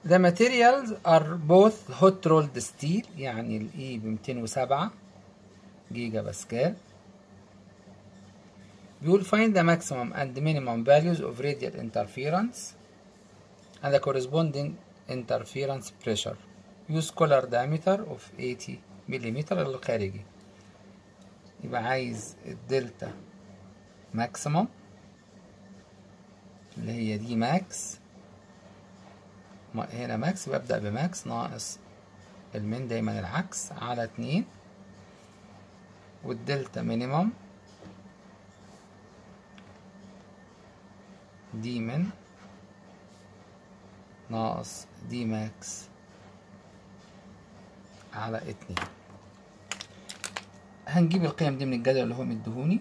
The materials are both hot rolled steel يعني الاي ب 207 جيجا باسكال بيقول find the maximum and minimum values of radial interference and the corresponding interference pressure use collar diameter of 80 ملم الخارجي يبقى عايز الدلتا ماكسيموم اللي هي دي ماكس هنا ماكس ببدأ بماكس ناقص المين دايما العكس على اتنين والدلتا مينيموم دي من ناقص دي ماكس على اتنين هنجيب القيم دي من الجدول اللي هو مديهوني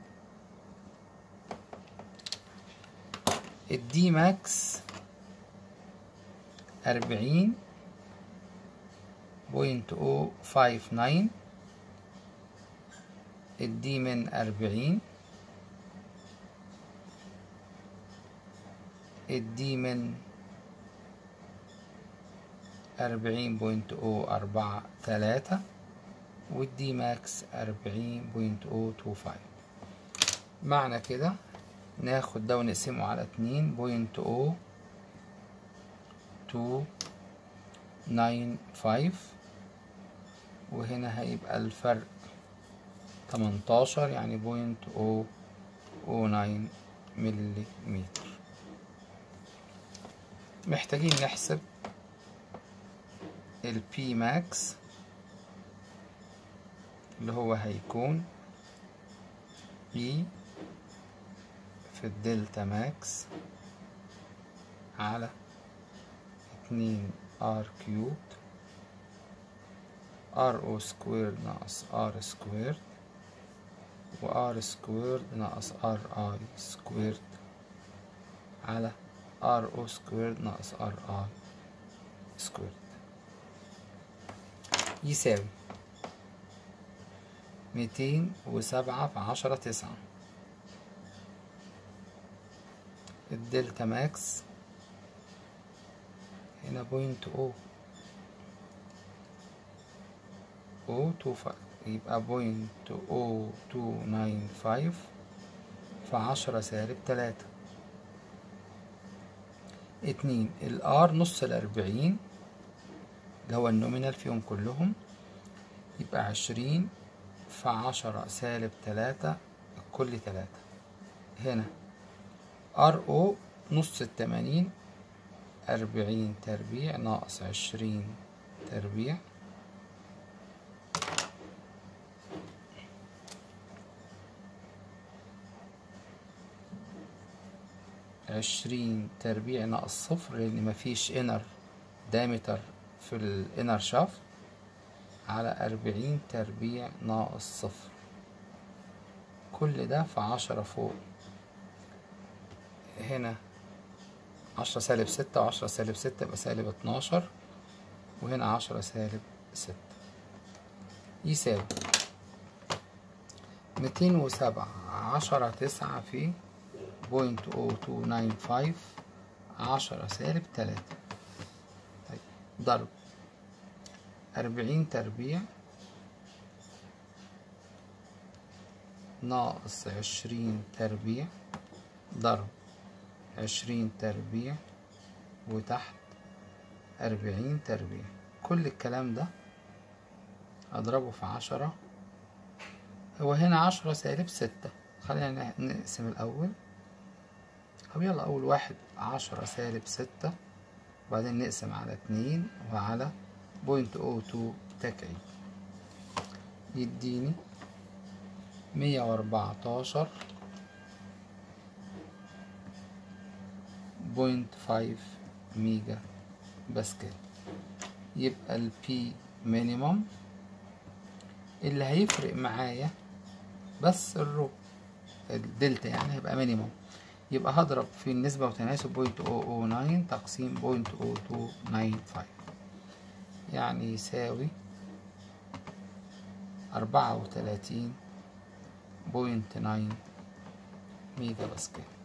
الدي ماكس أربعين بوينت او فايف ناين الدي من أربعين الدي من أربعين بوينت او أربعة تلاتة والدي ماكس أربعين بوينت او تو فايف معنى كده ناخد ده ونقسمه على اتنين بوينت او تو ناين فايف وهنا هيبقى الفرق تمنتاشر يعني بوينت او او ناين ملي متر محتاجين نحسب البي ماكس اللي هو هيكون بي في الدلتا ماكس على اتنين ار كيوب ار او سكوير ناقص ار سكوير وار سكوير ناقص ار اي سكوير على ار او سكوير ناقص ار اي سكوير يساوي ميتين وسبعة في عشرة تسعة الدلتا ماكس هنا بوينت او او تو فايف يبقى بوينت او تو ناين فايف في عشرة سالب تلاتة اتنين الار نص الأربعين اللي هو النومينال فيهم كلهم يبقى عشرين في عشرة سالب تلاتة كل تلاتة هنا ار او نص التمانين أربعين تربيع ناقص عشرين تربيع عشرين تربيع ناقص صفر لأن مفيش انر دايمتر في الانر شافت على أربعين تربيع ناقص صفر كل ده في عشرة فوق هنا عشرة سالب ستة وعشرة سالب ستة يبقى سالب اتناشر وهنا عشرة سالب ستة يساوي ميتين وسبعة عشرة تسعة في بوينت او تو ناين فايف عشرة سالب تلاتة طيب ضرب أربعين تربيع ناقص عشرين تربيع ضرب عشرين تربيع وتحت أربعين تربيع كل الكلام ده أضربه في عشرة هو هنا عشرة سالب ستة خلينا نقسم الأول طب يلا أول واحد عشرة سالب ستة وبعدين نقسم على اتنين وعلى بوينت او تو تكعيب يديني مية وأربعتاشر بوينت فايف ميجا باسكال يبقى البي مينيموم اللي هيفرق معايا بس الرو الدلتا يعني هيبقى مينيموم يبقى هضرب في النسبة وتناسب بوينت او او ناين تقسيم بوينت او تو ناين فايف يعني يساوي أربعة وتلاتين بوينت ناين ميجا باسكال